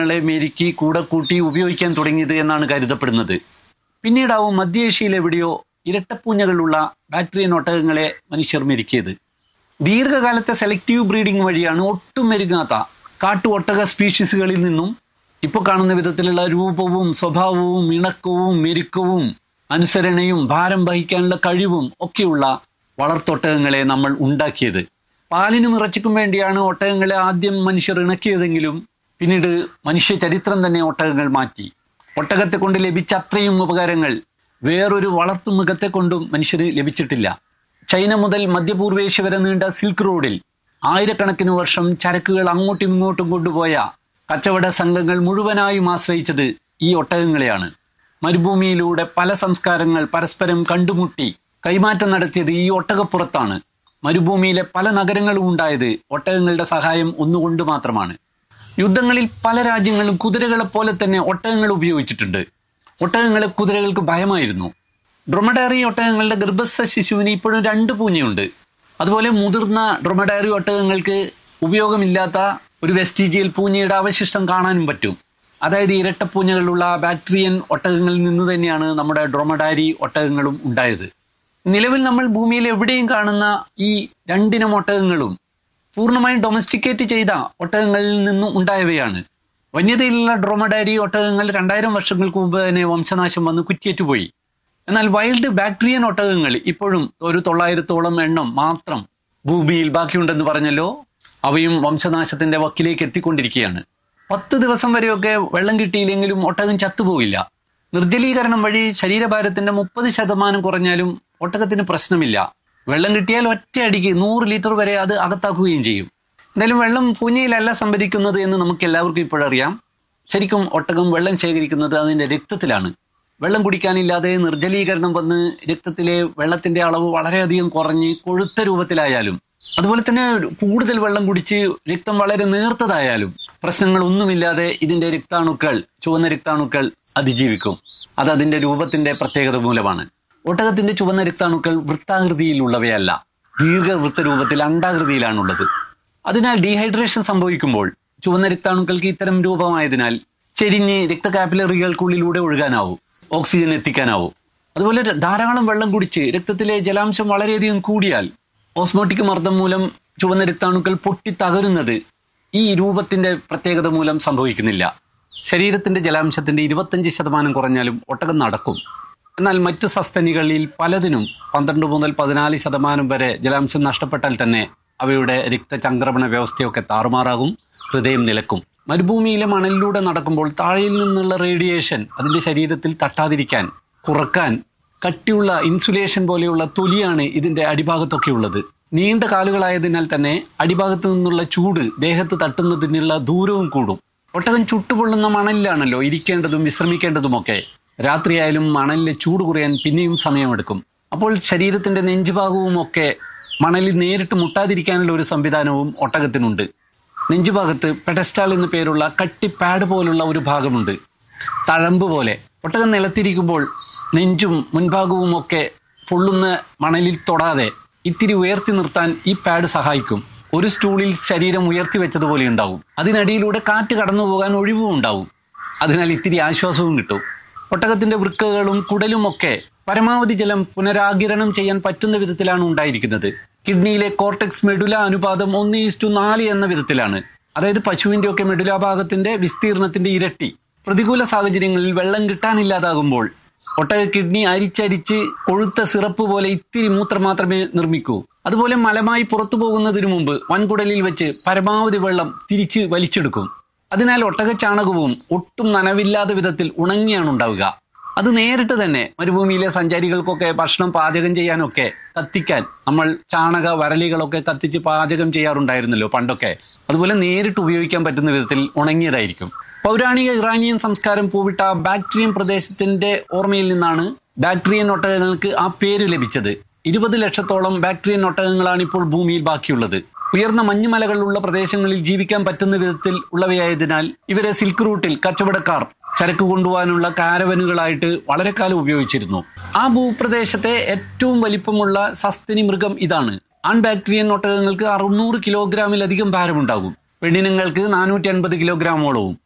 ഒട്ടകങ്ങളെ മെരുക്കി കൂടെ കൂട്ടി ഉപയോഗിക്കാൻ തുടങ്ങിയത് എന്നാണ് കരുതപ്പെടുന്നത് പിന്നീടാവും മധ്യേഷ്യയിൽ എവിടെയോ ഇരട്ടപ്പൂഞ്ഞകളുള്ള ബാക്ടീരിയൻ ഒട്ടകങ്ങളെ മനുഷ്യർ മെരുക്കിയത് ദീർഘകാലത്തെ സെലക്റ്റീവ് ബ്രീഡിംഗ് വഴിയാണ് ഒട്ടും മെരുങ്ങാത്ത കാട്ടു ഒട്ടക സ്പീഷീസുകളിൽ നിന്നും ഇപ്പോൾ കാണുന്ന വിധത്തിലുള്ള രൂപവും സ്വഭാവവും ഇണക്കവും മെരുക്കവും അനുസരണയും ഭാരം വഹിക്കാനുള്ള കഴിവും ഒക്കെയുള്ള വളർത്തൊട്ടകങ്ങളെ നമ്മൾ ഉണ്ടാക്കിയത് പാലിനും ഇറച്ചിക്കും വേണ്ടിയാണ് ഒട്ടകങ്ങളെ ആദ്യം മനുഷ്യർ ഇണക്കിയതെങ്കിലും പിന്നീട് മനുഷ്യ ചരിത്രം തന്നെ ഒട്ടകങ്ങൾ മാറ്റി ഒട്ടകത്തെ കൊണ്ട് ലഭിച്ച അത്രയും ഉപകാരങ്ങൾ വേറൊരു വളർത്തുമൃഗത്തെ കൊണ്ടും മനുഷ്യന് ലഭിച്ചിട്ടില്ല ചൈന മുതൽ മധ്യപൂർവേഷ്യ വരെ നീണ്ട സിൽക്ക് റോഡിൽ ആയിരക്കണക്കിന് വർഷം ചരക്കുകൾ അങ്ങോട്ടും ഇങ്ങോട്ടും കൊണ്ടുപോയ കച്ചവട സംഘങ്ങൾ മുഴുവനായും ആശ്രയിച്ചത് ഈ ഒട്ടകങ്ങളെയാണ് മരുഭൂമിയിലൂടെ പല സംസ്കാരങ്ങൾ പരസ്പരം കണ്ടുമുട്ടി കൈമാറ്റം നടത്തിയത് ഈ ഒട്ടകപ്പുറത്താണ് മരുഭൂമിയിലെ പല നഗരങ്ങളും ഉണ്ടായത് ഒട്ടകങ്ങളുടെ സഹായം ഒന്നുകൊണ്ട് മാത്രമാണ് യുദ്ധങ്ങളിൽ പല രാജ്യങ്ങളും കുതിരകളെ പോലെ തന്നെ ഒട്ടകങ്ങൾ ഉപയോഗിച്ചിട്ടുണ്ട് ഒട്ടകങ്ങളെ കുതിരകൾക്ക് ഭയമായിരുന്നു ഡ്രൊമഡാറി ഒട്ടകങ്ങളുടെ ഗർഭസ്ഥ ശിശുവിന് ഇപ്പോഴും രണ്ട് പൂഞ്ഞയുണ്ട് അതുപോലെ മുതിർന്ന ഡ്രൊമഡാറി ഒട്ടകങ്ങൾക്ക് ഉപയോഗമില്ലാത്ത ഒരു വെസ്റ്റീജിയൽ പൂഞ്ഞയുടെ അവശിഷ്ടം കാണാനും പറ്റും അതായത് ഇരട്ടപ്പൂഞ്ഞകളുള്ള ബാക്ടീരിയൻ ഒട്ടകങ്ങളിൽ നിന്ന് തന്നെയാണ് നമ്മുടെ ഡ്രൊമഡാരി ഒട്ടകങ്ങളും ഉണ്ടായത് നിലവിൽ നമ്മൾ ഭൂമിയിൽ എവിടെയും കാണുന്ന ഈ രണ്ടിനം ഒട്ടകങ്ങളും പൂർണ്ണമായും ഡൊമസ്റ്റിക്കേറ്റ് ചെയ്ത ഒട്ടകങ്ങളിൽ നിന്നും ഉണ്ടായവയാണ് വന്യതയിലുള്ള ഡ്രോമഡാരി ഒട്ടകങ്ങൾ രണ്ടായിരം വർഷങ്ങൾക്ക് മുമ്പ് തന്നെ വംശനാശം വന്ന് കുറ്റിയേറ്റുപോയി എന്നാൽ വൈൽഡ് ബാക്ടീരിയൻ ഒട്ടകങ്ങൾ ഇപ്പോഴും ഒരു തൊള്ളായിരത്തോളം എണ്ണം മാത്രം ഭൂമിയിൽ ബാക്കിയുണ്ടെന്ന് പറഞ്ഞല്ലോ അവയും വംശനാശത്തിന്റെ വക്കിലേക്ക് എത്തിക്കൊണ്ടിരിക്കുകയാണ് പത്ത് ദിവസം വരെയൊക്കെ വെള്ളം കിട്ടിയില്ലെങ്കിലും ഒട്ടകം ചത്തുപോയില്ല നിർജ്ജലീകരണം വഴി ശരീരഭാരത്തിന്റെ മുപ്പത് ശതമാനം കുറഞ്ഞാലും ഒട്ടകത്തിന് പ്രശ്നമില്ല വെള്ളം കിട്ടിയാൽ ഒറ്റയടിക്ക് നൂറ് ലിറ്റർ വരെ അത് അകത്താക്കുകയും ചെയ്യും എന്തായാലും വെള്ളം പൂഞ്ഞയിലല്ല സംഭരിക്കുന്നത് എന്ന് നമുക്ക് എല്ലാവർക്കും ഇപ്പോഴറിയാം ശരിക്കും ഒട്ടകം വെള്ളം ശേഖരിക്കുന്നത് അതിന്റെ രക്തത്തിലാണ് വെള്ളം കുടിക്കാനില്ലാതെ നിർജ്ജലീകരണം വന്ന് രക്തത്തിലെ വെള്ളത്തിന്റെ അളവ് വളരെയധികം കുറഞ്ഞ് കൊഴുത്ത രൂപത്തിലായാലും അതുപോലെ തന്നെ കൂടുതൽ വെള്ളം കുടിച്ച് രക്തം വളരെ നേർത്തതായാലും പ്രശ്നങ്ങളൊന്നുമില്ലാതെ ഇതിന്റെ രക്താണുക്കൾ ചുവന്ന രക്താണുക്കൾ അതിജീവിക്കും അത് അതിന്റെ രൂപത്തിന്റെ പ്രത്യേകത മൂലമാണ് ഒട്ടകത്തിന്റെ ചുവന്ന രക്താണുക്കൾ വൃത്താകൃതിയിലുള്ളവയല്ല ദീർഘവൃത്ത രൂപത്തിൽ അണ്ടാകൃതിയിലാണുള്ളത് അതിനാൽ ഡീഹൈഡ്രേഷൻ സംഭവിക്കുമ്പോൾ ചുവന്ന രക്താണുക്കൾക്ക് ഇത്തരം രൂപമായതിനാൽ ചെരിഞ്ഞ് രക്തകാപ്പിലറികൾക്കുള്ളിലൂടെ ഒഴുകാനാവും ഓക്സിജൻ എത്തിക്കാനാവും അതുപോലെ ര- ധാരാളം വെള്ളം കുടിച്ച് രക്തത്തിലെ ജലാംശം വളരെയധികം കൂടിയാൽ ഓസ്മോട്ടിക് മർദ്ദം മൂലം ചുവന്ന രക്താണുക്കൾ പൊട്ടി തകരുന്നത് ഈ രൂപത്തിന്റെ പ്രത്യേകത മൂലം സംഭവിക്കുന്നില്ല ശരീരത്തിന്റെ ജലാംശത്തിന്റെ ഇരുപത്തഞ്ച് ശതമാനം കുറഞ്ഞാലും ഒട്ടകം നടക്കും എന്നാൽ മറ്റു സസ്തനികളിൽ പലതിനും പന്ത്രണ്ട് മുതൽ പതിനാല് ശതമാനം വരെ ജലാംശം നഷ്ടപ്പെട്ടാൽ തന്നെ അവയുടെ രക്തചംക്രമണ വ്യവസ്ഥയൊക്കെ താറുമാറാകും ഹൃദയം നിലക്കും മരുഭൂമിയിലെ മണലിലൂടെ നടക്കുമ്പോൾ താഴെയിൽ നിന്നുള്ള റേഡിയേഷൻ അതിന്റെ ശരീരത്തിൽ തട്ടാതിരിക്കാൻ കുറക്കാൻ കട്ടിയുള്ള ഇൻസുലേഷൻ പോലെയുള്ള തൊലിയാണ് ഇതിന്റെ അടിഭാഗത്തൊക്കെ ഉള്ളത് നീണ്ട കാലുകളായതിനാൽ തന്നെ അടിഭാഗത്ത് നിന്നുള്ള ചൂട് ദേഹത്ത് തട്ടുന്നതിനുള്ള ദൂരവും കൂടും ഒട്ടകം ചുട്ടുപൊള്ളുന്ന മണലിലാണല്ലോ ഇരിക്കേണ്ടതും വിശ്രമിക്കേണ്ടതുമൊക്കെ രാത്രിയായാലും മണലിലെ ചൂട് കുറയാൻ പിന്നെയും സമയമെടുക്കും അപ്പോൾ ശരീരത്തിന്റെ നെഞ്ചുഭാഗവും ഒക്കെ മണലിൽ നേരിട്ട് മുട്ടാതിരിക്കാനുള്ള ഒരു സംവിധാനവും ഒട്ടകത്തിനുണ്ട് നെഞ്ചുഭാഗത്ത് പെഡസ്റ്റാൾ എന്നു പേരുള്ള കട്ടി പാഡ് പോലുള്ള ഒരു ഭാഗമുണ്ട് തഴമ്പ് പോലെ ഒട്ടകം നിലത്തിരിക്കുമ്പോൾ നെഞ്ചും മുൻഭാഗവും ഒക്കെ പൊള്ളുന്ന മണലിൽ തൊടാതെ ഇത്തിരി ഉയർത്തി നിർത്താൻ ഈ പാഡ് സഹായിക്കും ഒരു സ്റ്റൂളിൽ ശരീരം ഉയർത്തി വെച്ചതുപോലെ ഉണ്ടാവും അതിനടിയിലൂടെ കാറ്റ് കടന്നു പോകാൻ ഒഴിവും ഉണ്ടാവും അതിനാൽ ഇത്തിരി ആശ്വാസവും കിട്ടും ഒട്ടകത്തിന്റെ വൃക്കകളും കുടലും ഒക്കെ പരമാവധി ജലം പുനരാകിരണം ചെയ്യാൻ പറ്റുന്ന വിധത്തിലാണ് ഉണ്ടായിരിക്കുന്നത് കിഡ്നിയിലെ കോർട്ടെക്സ് മെഡുല അനുപാതം ഒന്ന് ഈസ്റ്റു നാല് എന്ന വിധത്തിലാണ് അതായത് പശുവിന്റെ ഒക്കെ മെഡുല ഭാഗത്തിന്റെ വിസ്തീർണത്തിന്റെ ഇരട്ടി പ്രതികൂല സാഹചര്യങ്ങളിൽ വെള്ളം കിട്ടാനില്ലാതാകുമ്പോൾ ഒട്ടക കിഡ്നി അരിച്ചരിച്ച് കൊഴുത്ത സിറപ്പ് പോലെ ഇത്തിരി മൂത്രം മാത്രമേ നിർമ്മിക്കൂ അതുപോലെ മലമായി പുറത്തു പോകുന്നതിനു മുമ്പ് വൻകുടലിൽ വെച്ച് പരമാവധി വെള്ളം തിരിച്ച് വലിച്ചെടുക്കും അതിനാൽ ഒട്ടക ചാണകവും ഒട്ടും നനവില്ലാത്ത വിധത്തിൽ ഉണങ്ങിയാണ് ഉണ്ടാവുക അത് നേരിട്ട് തന്നെ മരുഭൂമിയിലെ സഞ്ചാരികൾക്കൊക്കെ ഭക്ഷണം പാചകം ചെയ്യാനൊക്കെ കത്തിക്കാൻ നമ്മൾ ചാണക വരളികളൊക്കെ കത്തിച്ച് പാചകം ചെയ്യാറുണ്ടായിരുന്നല്ലോ പണ്ടൊക്കെ അതുപോലെ നേരിട്ട് ഉപയോഗിക്കാൻ പറ്റുന്ന വിധത്തിൽ ഉണങ്ങിയതായിരിക്കും പൗരാണിക ഇറാനിയൻ സംസ്കാരം പൂവിട്ട ബാക്ടീരിയൻ പ്രദേശത്തിന്റെ ഓർമ്മയിൽ നിന്നാണ് ബാക്ടീരിയൻ ഒട്ടകങ്ങൾക്ക് ആ പേര് ലഭിച്ചത് ഇരുപത് ലക്ഷത്തോളം ബാക്ടീരിയൻ ഒട്ടകങ്ങളാണ് ഇപ്പോൾ ഭൂമിയിൽ ബാക്കിയുള്ളത് ഉയർന്ന മഞ്ഞുമലകളുള്ള പ്രദേശങ്ങളിൽ ജീവിക്കാൻ പറ്റുന്ന വിധത്തിൽ ഉള്ളവയായതിനാൽ ഇവരെ സിൽക്ക് റൂട്ടിൽ കച്ചവടക്കാർ ചരക്ക് കൊണ്ടുപോകാനുള്ള കാരവനുകളായിട്ട് വളരെ കാലം ഉപയോഗിച്ചിരുന്നു ആ ഭൂപ്രദേശത്തെ ഏറ്റവും വലിപ്പമുള്ള സസ്തനി മൃഗം ഇതാണ് ആൺ ബാക്ടീരിയൻ ഒട്ടകങ്ങൾക്ക് അറുന്നൂറ് കിലോഗ്രാമിലധികം ഭാരമുണ്ടാകും പെണ്ണിനങ്ങൾക്ക് നാനൂറ്റി അൻപത് കിലോഗ്രാമോളവും